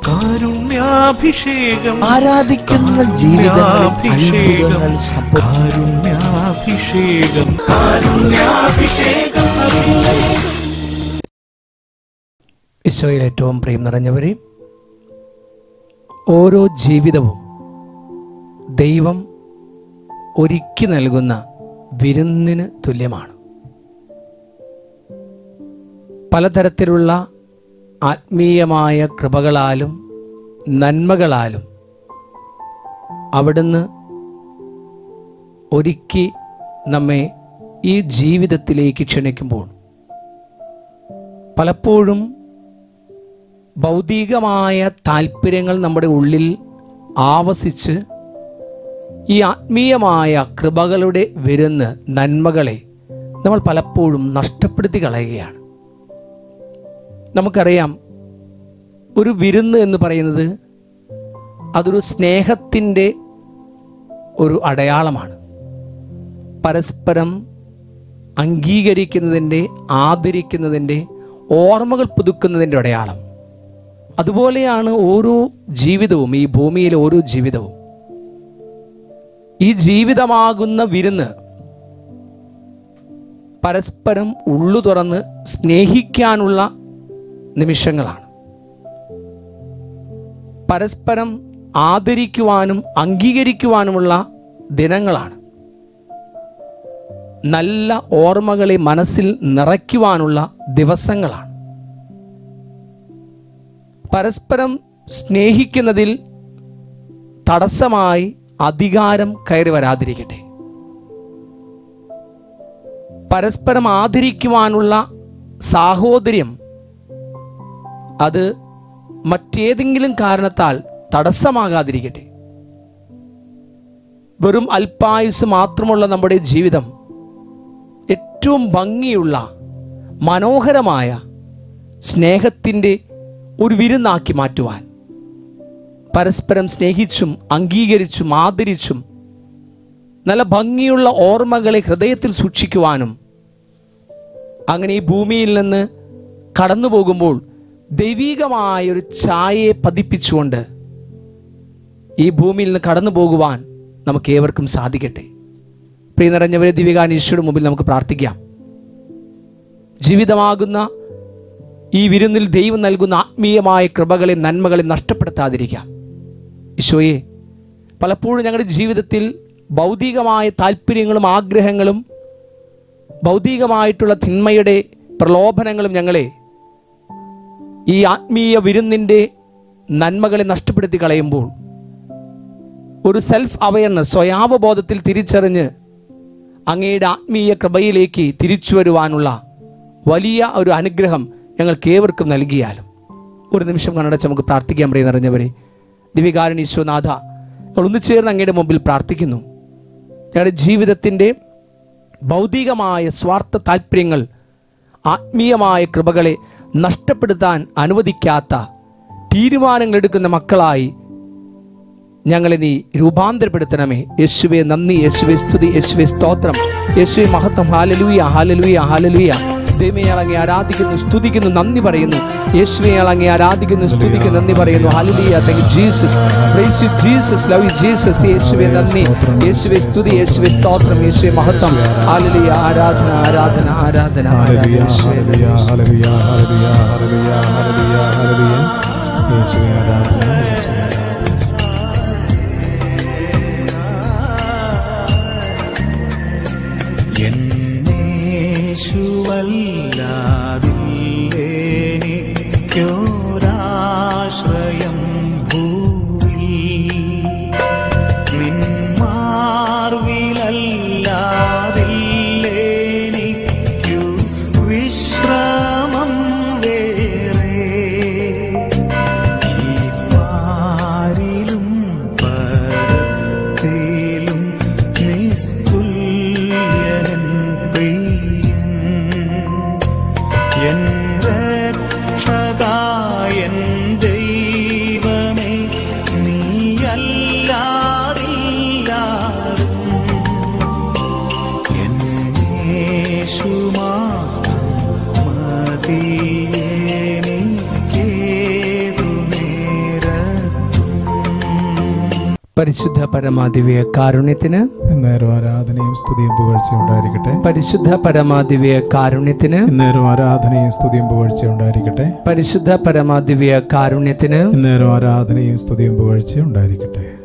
കാരുണ്യാഭിഷേകം ആരാധിക്കുന്ന ജീവിതങ്ങളിൽ അത്ഭുതങ്ങൾ സംഭവിക്കും കാരുണ്യാഭിഷേകം കാരുണ്യാഭിഷേകം ഈശോയിൽ ഏറ്റവും പ്രിയം നിറഞ്ഞവരെ ഓരോ ജീവിതവും ദൈവം ഒരുക്കി നൽകുന്ന വിരുന്നിന് തുല്യമാണ് പലതരത്തിലുള്ള ആത്മീയമായ കൃപകളാലും നന്മകളാലും അവിടുന്ന് ഒരുക്കി നമ്മെ ഈ ജീവിതത്തിലേക്ക് ക്ഷണിക്കുമ്പോൾ പലപ്പോഴും ഭൗതികമായ താല്പര്യങ്ങൾ നമ്മുടെ ഉള്ളിൽ ആവസിച്ച് ഈ ആത്മീയമായ കൃപകളുടെ വിരുന്ന് നന്മകളെ നമ്മൾ പലപ്പോഴും നഷ്ടപ്പെടുത്തി കളയുകയാണ് നമുക്കറിയാം ഒരു വിരുന്ന് എന്ന് പറയുന്നത് അതൊരു സ്നേഹത്തിൻ്റെ ഒരു അടയാളമാണ് പരസ്പരം അംഗീകരിക്കുന്നതിൻ്റെ ആദരിക്കുന്നതിൻ്റെ ഓർമ്മകൾ പുതുക്കുന്നതിൻ്റെ അടയാളം അതുപോലെയാണ് ഓരോ ജീവിതവും ഈ ഭൂമിയിലെ ഓരോ ജീവിതവും ഈ ജീവിതമാകുന്ന വിരുന്ന് പരസ്പരം ഉള്ളു തുറന്ന് സ്നേഹിക്കാനുള്ള നിമിഷങ്ങളാണ് പരസ്പരം ആദരിക്കുവാനും അംഗീകരിക്കുവാനുമുള്ള ദിനങ്ങളാണ് നല്ല ഓർമ്മകളെ മനസ്സിൽ നിറയ്ക്കുവാനുള്ള ദിവസങ്ങളാണ് പരസ്പരം സ്നേഹിക്കുന്നതിൽ തടസ്സമായി അധികാരം കയറി വരാതിരിക്കട്ടെ പരസ്പരം ആദരിക്കുവാനുള്ള സാഹോദര്യം അത് മറ്റേതെങ്കിലും കാരണത്താൽ തടസ്സമാകാതിരിക്കട്ടെ വെറും അല്പായുസ് മാത്രമുള്ള നമ്മുടെ ജീവിതം ഏറ്റവും ഭംഗിയുള്ള മനോഹരമായ സ്നേഹത്തിൻ്റെ ഒരു വിരുന്നാക്കി മാറ്റുവാൻ പരസ്പരം സ്നേഹിച്ചും അംഗീകരിച്ചും ആദരിച്ചും നല്ല ഭംഗിയുള്ള ഓർമ്മകളെ ഹൃദയത്തിൽ സൂക്ഷിക്കുവാനും അങ്ങനെ ഈ ഭൂമിയിൽ നിന്ന് കടന്നു പോകുമ്പോൾ ദൈവികമായ ഒരു ഛായയെ പതിപ്പിച്ചുകൊണ്ട് ഈ ഭൂമിയിൽ നിന്ന് കടന്നു പോകുവാൻ നമുക്ക് ഏവർക്കും സാധിക്കട്ടെ പ്രിയ നിറഞ്ഞവരെ ദിവികാൻ ഈശോയുടെ മുമ്പിൽ നമുക്ക് പ്രാർത്ഥിക്കാം ജീവിതമാകുന്ന ഈ വിരുന്നിൽ ദൈവം നൽകുന്ന ആത്മീയമായ കൃപകളെ നന്മകളെ നഷ്ടപ്പെടുത്താതിരിക്കാം ഈശോയെ പലപ്പോഴും ഞങ്ങളുടെ ജീവിതത്തിൽ ഭൗതികമായ താല്പര്യങ്ങളും ആഗ്രഹങ്ങളും ഭൗതികമായിട്ടുള്ള തിന്മയുടെ പ്രലോഭനങ്ങളും ഞങ്ങളെ ഈ ആത്മീയ വിരുന്നിൻ്റെ നന്മകളെ നഷ്ടപ്പെടുത്തി കളയുമ്പോൾ ഒരു സെൽഫ് അവയർനെസ് സ്വയാവബോധത്തിൽ തിരിച്ചറിഞ്ഞ് അങ്ങയുടെ ആത്മീയ കൃപയിലേക്ക് തിരിച്ചു വരുവാനുള്ള വലിയ ഒരു അനുഗ്രഹം ഞങ്ങൾക്ക് ഏവർക്കും നൽകിയാലും ഒരു നിമിഷം കണ്ണടച്ച് നമുക്ക് പ്രാർത്ഥിക്കാൻ പറയും നിറഞ്ഞവരെ ദിവികാരൻ ഈശോനാഥ ഞങ്ങൾ ഒന്ന് ചേർന്ന് അങ്ങയുടെ മുമ്പിൽ പ്രാർത്ഥിക്കുന്നു ഞങ്ങളുടെ ജീവിതത്തിൻ്റെ ഭൗതികമായ സ്വാർത്ഥ താല്പര്യങ്ങൾ ആത്മീയമായ കൃപകളെ നഷ്ടപ്പെടുത്താൻ അനുവദിക്കാത്ത തീരുമാനങ്ങൾ എടുക്കുന്ന മക്കളായി ഞങ്ങളെ നീ രൂപാന്തരപ്പെടുത്തണമേ യേശുവെ നന്ദി യേശുവെ സ്തുതി യേശുവെ സ്തോത്രം യേശുവെ മഹത്വം ഹാലലൂയ ഹാലലൂയ ഹാലലൂയ ദൈവമേ അങ്ങെ ആരാധിക്കുന്നു സ്തുതിക്കുന്നു നന്ദി പറയുന്നു യേശുവെ അങ്ങെ ആരാധിക്കുന്നു സ്തുതിക്കുന്നു നന്ദി പറയുന്നു hallelujah thank Jesus praise you Jesus love you Jesus യേശുവെ നന്ദി യേശുവെ സ്തുതി യേശുവെ സ്തോത്രം യേശുവെ മഹത്വം ഹാലലൂയ ആരാധന ആരാധന ആരാധന ആരാധന യേശുവേ നന്ദി. Hallelujah, hallelujah, hallelujah, hallelujah, hallelujah. യേശുവേ ആരാധന, യേശുവേ ആരാധന. ോരാശ്രയം ഭൂവിൽ നിന്മാർവിലല്ലാതില്ലേനിക്കു വിശ്രമം വേറെ ഈ പാ പരിശുദ്ധ പരമാദിവ്യ കാരുണ്യത്തിന് എന്നേരം ആരാധനയും സ്തുതിയും പുകഴ്ചയും ഉണ്ടായിരിക്കട്ടെ പരിശുദ്ധ പരമാദിവ്യ കാരുണ്യത്തിന് എന്നേരം ആരാധനയും സ്തുതിയും പുകഴ്ചയും ഉണ്ടായിരിക്കട്ടെ പരിശുദ്ധ പരമാദിവ്യ കാരുണ്യത്തിന് എന്നേരം ആരാധനയും സ്തുതിയും പുകഴ്ചയും ഉണ്ടായിരിക്കട്ടെ